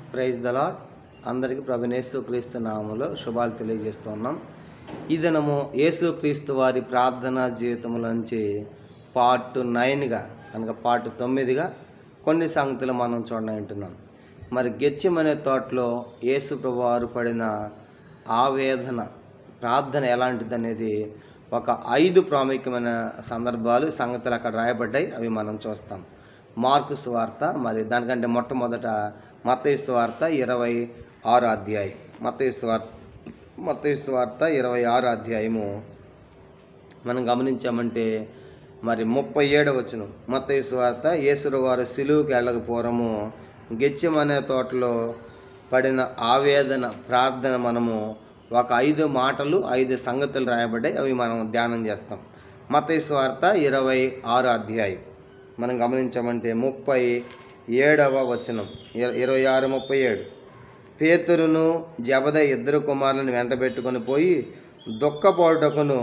praise the lord అందరికీ ప్రభునేసు క్రీస్తు నామములో శుభాలు తెలియజేస్తున్నాం ఈ దినము యేసు క్రీస్తు వారి ప్రార్థనా జీవితంలోంచి పార్ట్ నైన్గా కనుక పార్ట్ తొమ్మిదిగా కొన్ని సంగతులు మనం చూడనంటున్నాం మరి గెచ్చిమనే తోటలో యేసు ప్రభు వారు పడిన ఆవేదన ప్రార్థన ఎలాంటిది అనేది ఒక ఐదు ప్రాముఖ్యమైన సందర్భాలు సంగతులు అక్కడ రాయబడ్డాయి అవి మనం చూస్తాం మార్కు సువార్త మరి దానికంటే మొట్టమొదట మత్తయి సువార్త ఇరవై ఆరు అధ్యాయం మత్తయి సువార్త మత్తయి సువార్త ఇరవై ఆరు అధ్యాయము మనం గమనించామంటే మరి ముప్పై ఏడవ వచనం మత్తయి సువార్త యేసురు వారు సిలువుకి వెళ్ళక పూర్వము గెచ్చమనే తోటలో పడిన ఆవేదన ప్రార్థన మనము ఒక ఐదు మాటలు ఐదు సంగతులు రాయబడ్డాయి అవి మనం ధ్యానం చేస్తాం మత్తయి సువార్త ఇరవై ఆరు అధ్యాయం మనం గమనించామంటే ముప్పై ఏడవ వచనం ఇర- ఇరవై ఆరు ముప్పై ఏడు పేతురును జబద ఇద్దరు కుమారులను వెంటబెట్టుకొని పోయి దుఃఖపోటుకును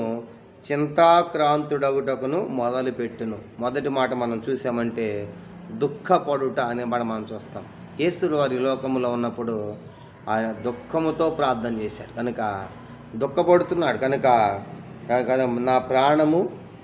చింతాక్రాంతుడగుటకును మొదలుపెట్టును మొదటి మాట మనం చూసామంటే దుఃఖపడుట అనే మాట మనం చూస్తాం యేసుడు వారి లోకంలో ఉన్నప్పుడు ఆయన దుఃఖముతో ప్రార్థన చేశాడు కనుక దుఃఖపడుతున్నాడు కనుక కనుక నా ప్రాణము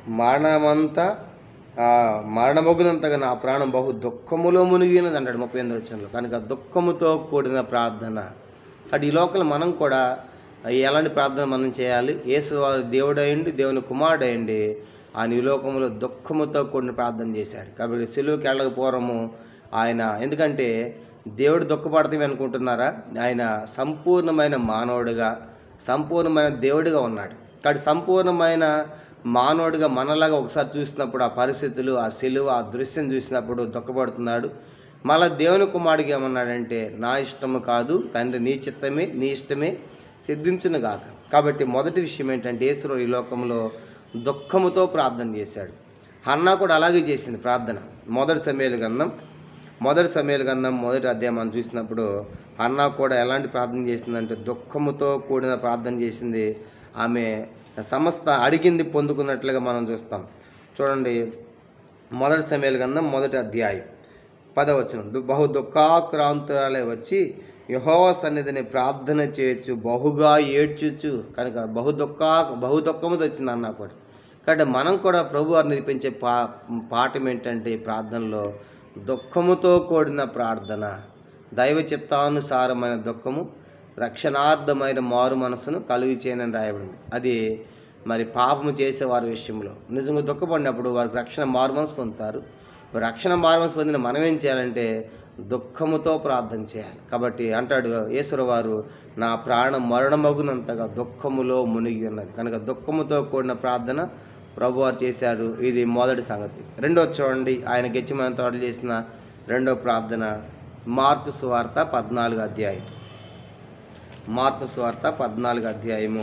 మరణమంతా ఆ, మరణమొగినంతగా నా ప్రాణం బహు దుఃఖములో మునిగినది అంటాడు ముప్పై ఎనిమిది వచ్చంలో కనుక దుఃఖముతో కూడిన ప్రార్థన అటు ఈ లోకల్ మనం కూడా ఎలాంటి ప్రార్థన మనం చేయాలి యేసు వారు దేవుడు అయ్యండి దేవుని కుమారుడు అయ్యండి ఆయన ఈ లోకంలో దుఃఖముతో కూడిన ప్రార్థన చేశాడు కాబట్టి సెలువుకి వెళ్ళక పూర్వము ఆయన ఎందుకంటే దేవుడు దుఃఖపడతాం అనుకుంటున్నారా ఆయన సంపూర్ణమైన మానవుడిగా సంపూర్ణమైన దేవుడిగా ఉన్నాడు కాబట్టి సంపూర్ణమైన మానవుడిగా మనలాగా ఒకసారి చూసినప్పుడు ఆ పరిస్థితులు ఆ సెలువు ఆ దృశ్యం చూసినప్పుడు దుఃఖపడుతున్నాడు మళ్ళా దేవుని కుమారుడికి ఏమన్నాడంటే నా ఇష్టము కాదు తండ్రి నీ చిత్తమే నీ ఇష్టమే సిద్ధించును గాక కాబట్టి మొదటి విషయం ఏంటంటే ఈశ్వరుడు ఈ లోకంలో దుఃఖముతో ప్రార్థన చేశాడు హన్నా కూడా అలాగే చేసింది ప్రార్థన మొదటి సమయాలు గంధం మొదటి సమయాలు గంధం మొదటి అధ్యాయం మనం చూసినప్పుడు అన్నా కూడా ఎలాంటి ప్రార్థన చేసిందంటే దుఃఖముతో కూడిన ప్రార్థన చేసింది ఆమె సమస్త అడిగింది పొందుకున్నట్లుగా మనం చూస్తాం చూడండి మొదటి సమయాలు గంధం మొదటి అధ్యాయం పదవచనం దు- బహు దుఃఖాక్రాంతురాలే వచ్చి యహోవ సన్నిధిని ప్రార్థన చేయొచ్చు బహుగా ఏడ్చుచు కనుక బహు దుఃఖ బహు దుఃఖముతో వచ్చింది అన్న కూడా కాబట్టి మనం కూడా ప్రభు వారు నేర్పించే పా పాఠం ఏంటంటే ఈ ప్రార్థనలో దుఃఖముతో కూడిన ప్రార్థన దైవ చిత్తానుసారమైన దుఃఖము రక్షణార్థమైన మారు మనసును కలుగు చేయనని రాయబడింది అది మరి పాపము చేసే వారి విషయంలో నిజంగా దుఃఖపడినప్పుడు వారికి రక్షణ మారు మనసు పొందుతారు రక్షణ మారు మనసు పొందిన మనం ఏం చేయాలంటే దుఃఖముతో ప్రార్థన చేయాలి కాబట్టి అంటాడు ఈశ్వర వారు నా ప్రాణం మరణమగునంతగా దుఃఖములో మునిగి ఉన్నది కనుక దుఃఖముతో కూడిన ప్రార్థన ప్రభువారు చేశారు ఇది మొదటి సంగతి రెండో చూడండి ఆయన గెచ్చిమైన తోటలు చేసిన రెండో ప్రార్థన మార్కు సువార్త పద్నాలుగు అధ్యాయం మార్కు సువార్త పద్నాలుగు అధ్యాయము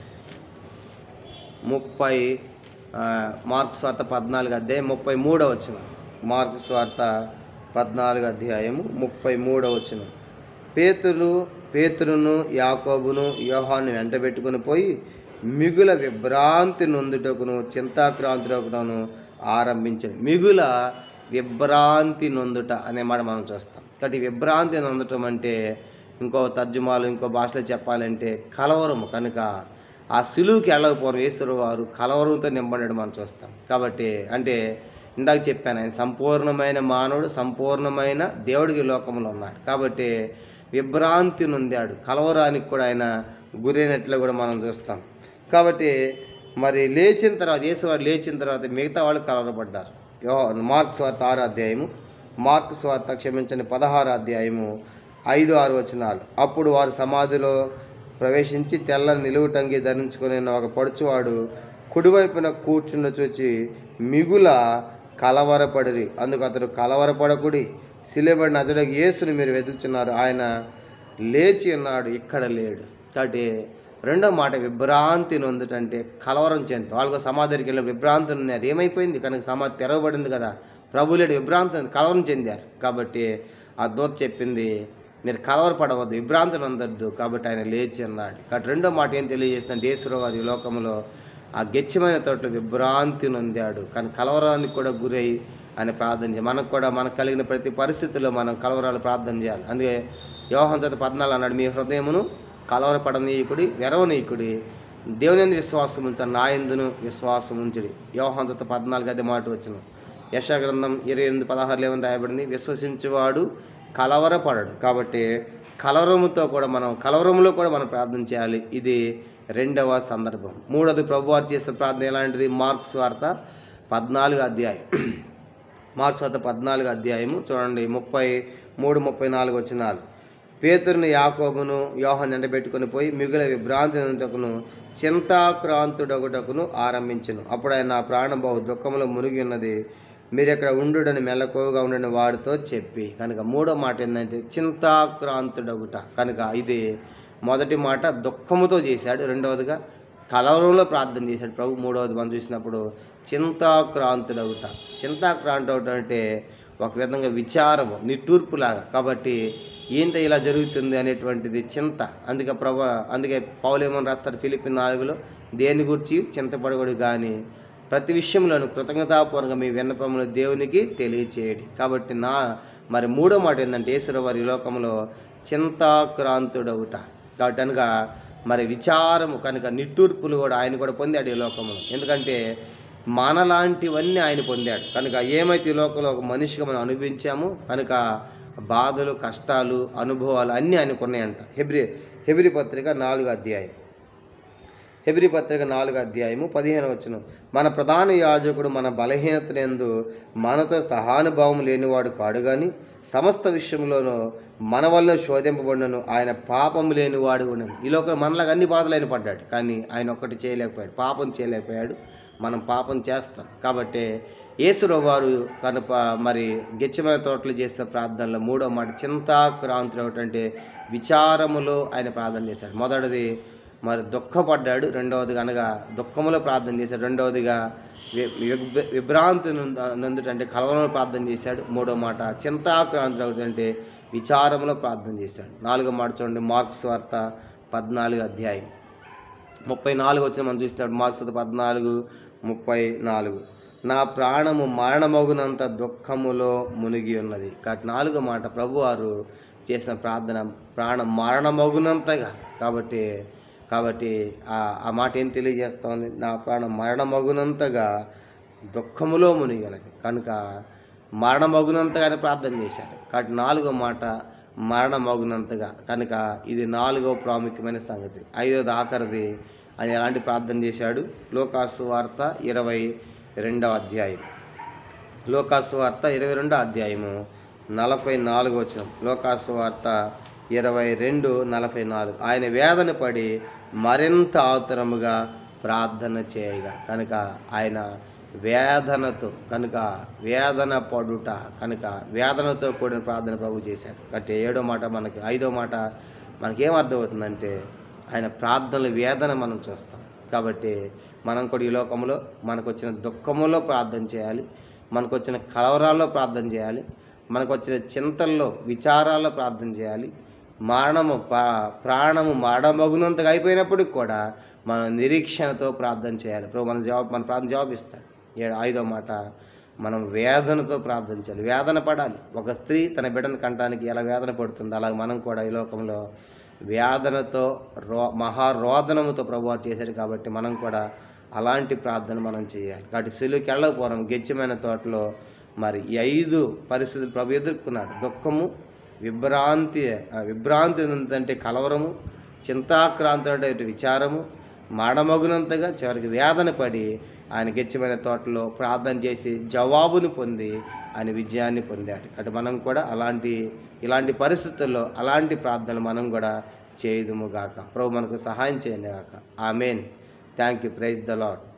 ముప్పై ఆ, మార్కు స్వార్త పద్నాలుగు అధ్యాయం ముప్పై మూడవ వచ్చిన మార్కు స్వార్త పద్నాలుగు అధ్యాయము ముప్పై మూడవ వచ్చిన పేతురు పేతురును యాకోబును యోహాను వెంటబెట్టుకుని పోయి మిగుల విభ్రాంతి నొందుటకును చింతాక్రాంతుటకును ఆరంభించాడు మిగుల విభ్రాంతి నొందుట అనే మాట మనం చూస్తాం కాబట్టి విభ్రాంతి నొందటం అంటే ఇంకో తర్జుమాలు ఇంకో భాషలో చెప్పాలంటే కలవరము కనుక ఆ సిలువుకి వెళ్ళకపోవడం ఈశ్వరు వారు కలవరంతో నింపడడం మనం చూస్తాం కాబట్టి అంటే ఇందాక చెప్పాను ఆయన సంపూర్ణమైన మానవుడు సంపూర్ణమైన దేవుడికి ఈ లోకంలో ఉన్నాడు కాబట్టి విభ్రాంతి నొందాడు కలవరానికి కూడా ఆయన గురైనట్లు కూడా మనం చూస్తాం కాబట్టి మరి లేచిన తర్వాత యేసువారు లేచిన తర్వాత మిగతా వాళ్ళు కలవరపడ్డారు యో మార్క్స్ వార్త ఆరు అధ్యాయము మార్క్స్ వార్త క్షమించని పదహారు అధ్యాయము ఐదు ఆరు వచనాలు అప్పుడు వారు సమాధిలో ప్రవేశించి తెల్లని నిలువుటంగి ధరించుకొని ఉన్న ఒక పడుచువాడు కుడివైపున కూర్చున్న చూచి మిగుల కలవరపడిరి అందుకు అతడు కలవరపడకుడి సిలువబడిన అతడికి యేసుని మీరు వెతుకుతున్నారు ఆయన లేచి ఉన్నాడు ఇక్కడ లేడు కాబట్టి రెండో మాట విభ్రాంతి నొందుటంటే కలవరం చెందుతాం వాళ్ళకు సమాధికి వెళ్ళి విభ్రాంతి ఉన్నారు ఏమైపోయింది కనుక సమాధి తెరవబడింది కదా ప్రభు లేడు విభ్రాంతి ఉంది, కలవరం చెందారు కాబట్టి ఆ దూత చెప్పింది మీరు కలవరపడవద్దు విభ్రాంతి నొందొద్దు కాబట్టి ఆయన లేచి అన్నాడు కాబట్టి రెండో మాట ఏం తెలియజేస్తుందంటే యేసురావు వారి ఈ లోకంలో ఆ గెచ్చమైన తోటలో విభ్రాంతి నొందాడు కానీ కలవరానికి కూడా గురై ఆయన ప్రార్థన చేయాలి మనకు కూడా మనకు కలిగిన ప్రతి పరిస్థితుల్లో మనం కలవరాలు ప్రార్థన చేయాలి అందుకే యోహన్ చదువు పద్నాలుగు అన్నాడు మీ హృదయమును కలవరపడనీయకుడి వెరవనీయకుడి దేవుని ఎందు విశ్వాసం ఉంచాను నా ఎందును విశ్వాసం ఉంచుడి యోహన్ చదువు పద్నాలుగు అదే మాట వచ్చిన యశాగ్రంథం ఇరవై ఎనిమిది పదహారులో ఏమని రాయబడింది విశ్వసించేవాడు కలవరపడడు కాబట్టి కలవరముతో కూడా మనం కలవరంలో కూడా మనం ప్రార్థన చేయాలి ఇది రెండవ సందర్భం మూడవది ప్రభువారు చేసే ప్రార్థన ఎలాంటిది మార్క్స్ వార్త పద్నాలుగు అధ్యాయం మార్క్స్ వార్త పద్నాలుగు అధ్యాయము చూడండి ముప్పై మూడు ముప్పై నాలుగు వచ్చినాలు పేతురుని యాకోబును యోహన్ ఎండబెట్టుకుని పోయి మిగిలిన విభ్రాంతి నుంటకును చింతాక్రాంతుడొకటకును ఆరంభించను అప్పుడు ఆయన నా ప్రాణం బహు దుఃఖంలో మునిగి ఉన్నది మీరు ఇక్కడ ఉండుడని మెలకువగా ఉండని వాడితో చెప్పి కనుక మూడో మాట ఏంటంటే చింతాక్రాంతుడొకట కనుక ఇది మొదటి మాట దుఃఖముతో చేశాడు రెండవదిగా కలవరంలో ప్రార్థన చేశాడు ప్రభు మూడవది మనం చూసినప్పుడు చింతాక్రాంతుడవుట చింతాక్రాంతుడవుట అంటే ఒక విధంగా విచారము నిట్టూర్పులాగా కాబట్టి ఏంత ఇలా జరుగుతుంది అనేటువంటిది చింత అందుకే ప్రభు అందుకే పౌలు ఏమని రాస్తారు ఫిలిపి నాలుగులో దేని గురించి చింతపడకూడదు కానీ ప్రతి విషయంలోనూ కృతజ్ఞతాపూర్వకంగా మీ విన్నపములు దేవునికి తెలియచేయడి కాబట్టి నా మరి మూడో మాట ఏంటంటే ఈశ్వర వారి లోకంలో చింతాక్రాంతుడవుట కాబట్టి అనగా మరి విచారము కనుక నిట్టూర్పులు కూడా ఆయన కూడా పొందాడు ఈ లోకంలో ఎందుకంటే మనలాంటివన్నీ ఆయన పొందాడు కనుక ఏమైతే ఈ లోకంలో ఒక మనిషిగా మనం అనుభవించామో కనుక బాధలు కష్టాలు అనుభవాలు అన్నీ ఆయనకు ఉన్నాయంట హెబ్రి హెబ్రి పత్రిక నాలుగు అధ్యాయం హెబ్రి పత్రిక నాలుగు అధ్యాయము పదిహేను వచ్చును మన ప్రధాన యాజకుడు మన బలహీనతలందు మనతో సహానుభావం లేనివాడు కాడు కానీ సమస్త విషయంలోనూ మన వల్ల శోధింపబడినను ఆయన పాపం లేనివాడు ఉండను ఈ లోకంలో మనలాగా అన్ని బాధలు ఆయన పడ్డాడు కానీ ఆయన ఒక్కటి చేయలేకపోయాడు పాపం చేయలేకపోయాడు మనం పాపం చేస్తాం కాబట్టి యేసురావు వారు కనుక మరి గెచ్చమైన తోటలు చేసిన ప్రార్థనలో మూడో మాట చింతాక్రాంతులు అంటే విచారములో ఆయన ప్రార్థన చేశాడు మొదటిది మరి దుఃఖపడ్డాడు రెండవదిగా అనగా దుఃఖములో ప్రార్థన చేశాడు రెండవదిగా వి- విభ్- విభ్రాంతి నందుట అంటే కలవరంలో ప్రార్థన చేశాడు మూడో మాట చింతాక్రాంతులు అంటే విచారంలో ప్రార్థన చేశాడు నాలుగో మాట చూడండి మార్క్స్ వార్త పద్నాలుగు అధ్యాయం ముప్పై నాలుగు వచ్చిన మనం చూస్తాడు మార్క్స్ వార్త పద్నాలుగు ముప్పై నాలుగు నా ప్రాణము మరణమగునంత దుఃఖములో మునిగి ఉన్నది కాబట్టి నాలుగో మాట ప్రభువారు చేసిన ప్రార్థన ప్రాణం మరణమగునంతగా కాబట్టి కాబట్టి ఆ ఆ మాట ఏం తెలియజేస్తోంది నా ప్రాణం మరణమగునంతగా దుఃఖములో మునిగి ఉన్నది కనుక మరణమగునంతగానే ప్రార్థన చేశాడు కాబట్టి నాలుగో మాట మరణమగునంతగా కనుక ఇది నాలుగో ప్రాముఖ్యమైన సంగతి ఐదోది ఆఖరిది అని ఎలాంటి ప్రార్థన చేశాడు లోకాసు వార్త ఇరవై రెండవ అధ్యాయం లోకాసు వార్త ఇరవై రెండో అధ్యాయము నలభై నాలుగు వచ్చిన లోకాసు వార్త ఇరవై రెండు నలభై నాలుగు ఆయన వేదన పడి మరింత ఆతురముగా ప్రార్థన చేయగా కనుక ఆయన వేదనతో కనుక వేదన పడుట కనుక వేదనతో కూడిన ప్రార్థన ప్రభు చేశాడు కాబట్టి ఏడో మాట మనకి ఐదో మాట మనకేం అర్థమవుతుందంటే ఆయన ప్రార్థనల వేదన మనం చూస్తాం కాబట్టి మనం కూడా ఈ లోకంలో మనకు వచ్చిన దుఃఖములో ప్రార్థన చేయాలి మనకు వచ్చిన కలవరాల్లో ప్రార్థన చేయాలి మనకు వచ్చిన చింతల్లో విచారాల్లో ప్రార్థన చేయాలి మరణము పా- ప్రాణము మరణమగునంతగా అయిపోయినప్పటికి కూడా మనం నిరీక్షణతో ప్రార్థన చేయాలి ప్రభు మన జవాబు మన ప్రార్థన జవాబు ఇస్తాడు ఏడు ఐదో మాట మనం వేదనతో ప్రార్థన చేయాలి వేదన పడాలి ఒక స్త్రీ తన బిడ్డను కంటానికి ఎలా వేదన పడుతుంది అలాగే మనం కూడా ఈ లోకంలో వేదనతో రో మహారోదనముతో ప్రభువారు చేశాడు కాబట్టి మనం కూడా అలాంటి ప్రార్థన మనం చేయాలి కాబట్టి సిలువుకి వెళ్ళకపోవడం గెచ్చమైన తోటలో మరి ఈ ఐదు పరిస్థితులు ప్రభు ఎదుర్కొన్నాడు దుఃఖము విభ్రాంతి ఆ, విభ్రాంతి అంటే కలవరము చింతాక్రాంతి అంటే ఇటు విచారము మాడమగునంతగా చివరికి వేదన పడి ఆయన గెచ్చమైన తోటలో ప్రార్థన చేసి జవాబును పొంది ఆయన విజయాన్ని పొందాడు కాబట్టి మనం కూడా అలాంటి ఇలాంటి పరిస్థితుల్లో అలాంటి ప్రార్థనలు మనం కూడా చేయదుము గాక ప్రభు మనకు సహాయం చేయండి గాక amen thank you praise the lord